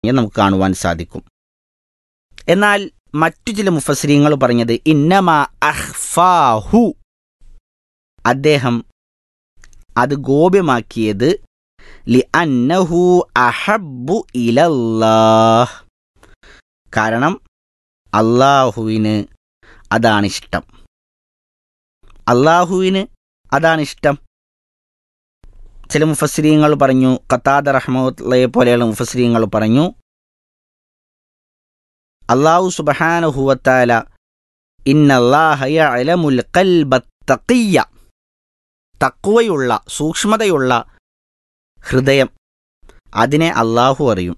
നമുക്ക് കാണുവാൻ സാധിക്കും എന്നാൽ മറ്റു ചില മുഫസ്രീങ്ങൾ പറഞ്ഞത് ഇന്നമാ അഹ്ഫാഹു അദ്ദേഹം അത് ഗോപ്യമാക്കിയത് ലി അന്നഹു അഹബ്ബു ഇലല്ലാഹ് കാരണം അള്ളാഹുവിന് അതാണിഷ്ടം അള്ളാഹുവിന് അതാണിഷ്ടം ചില മുഫസ്രീങ്ങൾ പറഞ്ഞു ഖത്താദ റഹ്മത്തുള്ളയെ പോലെയുള്ള മുഫസ്രീങ്ങൾ പറഞ്ഞു അള്ളാഹു സുബഹാനഹുവത്താല ഇന്നല്ലാഹയലമുൽ കൽബത്തക്കിയ തക്കുവയുള്ള സൂക്ഷ്മതയുള്ള ഹൃദയം അതിനെ അള്ളാഹു അറിയും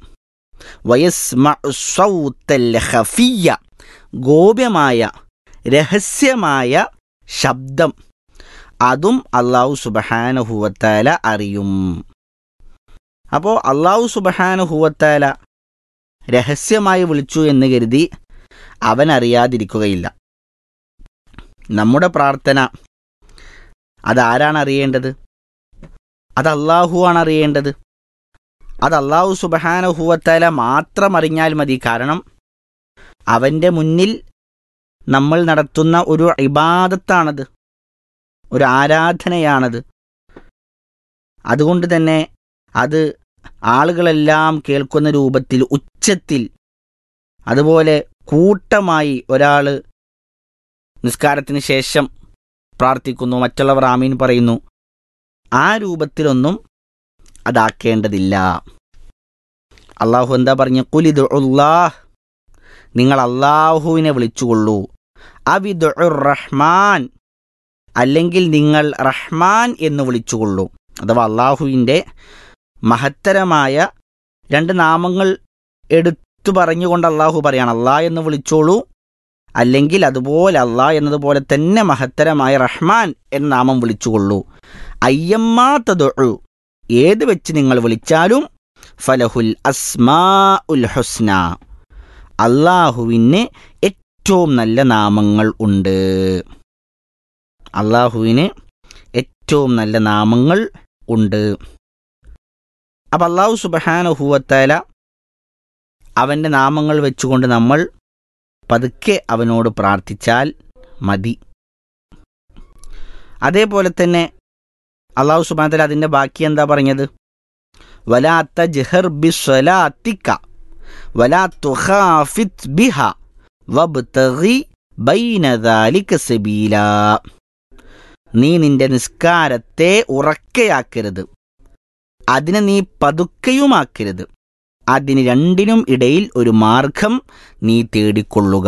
വയസ്മൗത്തൽ ഹഫിയ ഗോപ്യമായ രഹസ്യമായ ശബ്ദം അതും അള്ളാഹു സുബഹാനഹുവത്താല അറിയും അപ്പോൾ അള്ളാഹു സുബഹാനഹുവത്താല രഹസ്യമായി വിളിച്ചു എന്ന് കരുതി അവൻ അറിയാതിരിക്കുകയില്ല നമ്മുടെ പ്രാർത്ഥന അതാരാണ് അറിയേണ്ടത് അത് അള്ളാഹുവാണ് അറിയേണ്ടത് അത് അള്ളാഹു സുബഹാനഹുവത്താല മാത്രം അറിഞ്ഞാൽ മതി കാരണം അവൻ്റെ മുന്നിൽ നമ്മൾ നടത്തുന്ന ഒരു ഇബാദത്താണത് ഒരു ആരാധനയാണത് അതുകൊണ്ട് തന്നെ അത് ആളുകളെല്ലാം കേൾക്കുന്ന രൂപത്തിൽ ഉച്ചത്തിൽ അതുപോലെ കൂട്ടമായി ഒരാൾ നിസ്കാരത്തിന് ശേഷം പ്രാർത്ഥിക്കുന്നു മറ്റുള്ളവർ ആമീൻ പറയുന്നു ആ രൂപത്തിലൊന്നും അതാക്കേണ്ടതില്ല അള്ളാഹു എന്താ പറഞ്ഞ കുലിദ് ഉള്ളാഹ് നിങ്ങൾ അള്ളാഹുവിനെ വിളിച്ചുകൊള്ളൂ അവിദ് റഹ്മാൻ അല്ലെങ്കിൽ നിങ്ങൾ റഹ്മാൻ എന്ന് വിളിച്ചുകൊള്ളൂ അഥവാ അള്ളാഹുവിൻ്റെ മഹത്തരമായ രണ്ട് നാമങ്ങൾ എടുത്തു പറഞ്ഞുകൊണ്ട് അള്ളാഹു പറയാണ് അള്ളാ എന്ന് വിളിച്ചോളൂ അല്ലെങ്കിൽ അതുപോലെ അള്ളാ എന്നതുപോലെ തന്നെ മഹത്തരമായ റഹ്മാൻ എന്ന നാമം വിളിച്ചുകൊള്ളൂ അയ്യമ്മാ തതൊഴു ഏത് വെച്ച് നിങ്ങൾ വിളിച്ചാലും ഫലഹുൽ അസ്മാ ഉൽ ഹുസ്ന അള്ളാഹുവിന് ഏറ്റവും നല്ല നാമങ്ങൾ ഉണ്ട് അള്ളാഹുവിന് ഏറ്റവും നല്ല നാമങ്ങൾ ഉണ്ട് അപ്പം അള്ളാഹു സുബഹാനഹുവത്താല അവൻ്റെ നാമങ്ങൾ വെച്ചുകൊണ്ട് നമ്മൾ പതുക്കെ അവനോട് പ്രാർത്ഥിച്ചാൽ മതി അതേപോലെ തന്നെ അള്ളാഹു സുബാനത്തല അതിൻ്റെ ബാക്കി എന്താ പറഞ്ഞത് വലാത്ത ജഹർ ബിസ്വലാത്തിക്ക വലാ തുഖാഫിത് ബിഹ വബ്തഗി ബൈന ദാലിക സബീല നീ നിന്റെ നിസ്കാരത്തെ ഉറക്കയാക്കരുത് അതിനെ നീ പതുക്കെയുമാക്കരുത് അതിന് രണ്ടിനും ഇടയിൽ ഒരു മാർഗം നീ തേടിക്കൊള്ളുക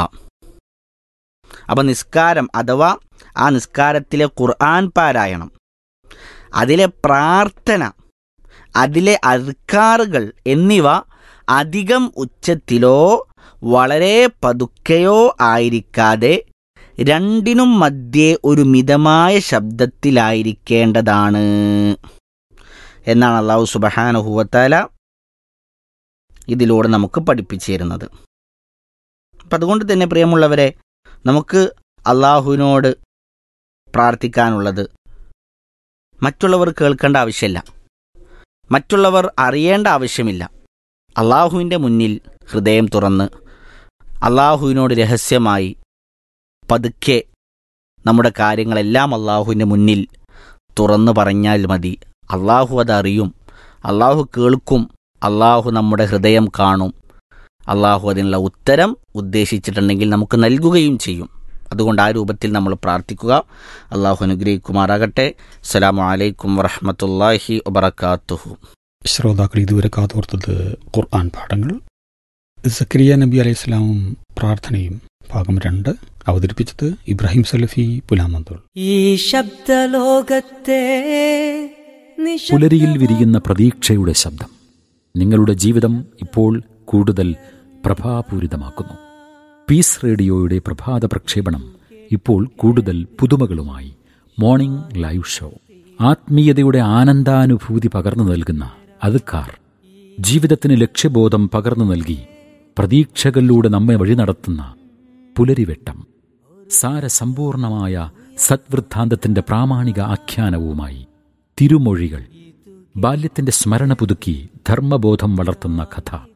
അപ്പം നിസ്കാരം അഥവാ ആ നിസ്കാരത്തിലെ ഖുർആൻ പാരായണം അതിലെ പ്രാർത്ഥന അതിലെ അധികാറുകൾ എന്നിവ അധികം ഉച്ചത്തിലോ വളരെ പതുക്കെയോ ആയിരിക്കാതെ രണ്ടിനും മധ്യേ ഒരു മിതമായ ശബ്ദത്തിലായിരിക്കേണ്ടതാണ് എന്നാണ് അള്ളാഹു സുബഹാനഹുവത്താല ഇതിലൂടെ നമുക്ക് പഠിപ്പിച്ചു തരുന്നത് അപ്പം അതുകൊണ്ട് തന്നെ പ്രിയമുള്ളവരെ നമുക്ക് അള്ളാഹുവിനോട് പ്രാർത്ഥിക്കാനുള്ളത് മറ്റുള്ളവർ കേൾക്കേണ്ട ആവശ്യമില്ല മറ്റുള്ളവർ അറിയേണ്ട ആവശ്യമില്ല അള്ളാഹുവിൻ്റെ മുന്നിൽ ഹൃദയം തുറന്ന് അള്ളാഹുവിനോട് രഹസ്യമായി പതുക്കെ നമ്മുടെ കാര്യങ്ങളെല്ലാം അള്ളാഹുവിൻ്റെ മുന്നിൽ തുറന്നു പറഞ്ഞാൽ മതി അള്ളാഹു അതറിയും അള്ളാഹു കേൾക്കും അള്ളാഹു നമ്മുടെ ഹൃദയം കാണും അള്ളാഹു അതിനുള്ള ഉത്തരം ഉദ്ദേശിച്ചിട്ടുണ്ടെങ്കിൽ നമുക്ക് നൽകുകയും ചെയ്യും അതുകൊണ്ട് ആ രൂപത്തിൽ നമ്മൾ പ്രാർത്ഥിക്കുക അള്ളാഹു അനുഗ്രഹിക്കുമാറാകട്ടെ അസ്സലാമു അലൈക്കും വറഹമത്തല്ലാഹി വബർക്കാത്തുഹു ശ്രോതാക്കൾ ഇതുവരെ കാതോർത്തത് ഖുർആൻ പാഠങ്ങൾ സക്കരിയ നബി അലൈഹി സ്വലാമും പ്രാർത്ഥനയും ഭാഗം രണ്ട് അവതരിപ്പിച്ചത് ഇബ്രാഹിം സലഫി പുലാമന്തോൾ ഈ ശബ്ദലോകത്തെ പുലരിയിൽ വിരിയുന്ന പ്രതീക്ഷയുടെ ശബ്ദം നിങ്ങളുടെ ജീവിതം ഇപ്പോൾ കൂടുതൽ പ്രഭാപൂരിതമാക്കുന്നു പീസ് റേഡിയോയുടെ പ്രഭാത പ്രക്ഷേപണം ഇപ്പോൾ കൂടുതൽ പുതുമകളുമായി മോർണിംഗ് ലൈവ് ഷോ ആത്മീയതയുടെ ആനന്ദാനുഭൂതി പകർന്നു നൽകുന്ന അതുക്കാർ ജീവിതത്തിന് ലക്ഷ്യബോധം പകർന്നു നൽകി പ്രതീക്ഷകളിലൂടെ നമ്മെ വഴി നടത്തുന്ന പുലരിവെട്ടം സാരസമ്പൂർണമായ സദ്വൃദ്ധാന്തത്തിന്റെ പ്രാമാണിക ആഖ്യാനവുമായി തിരുമൊഴികൾ ബാല്യത്തിന്റെ സ്മരണ പുതുക്കി ധർമ്മബോധം വളർത്തുന്ന കഥ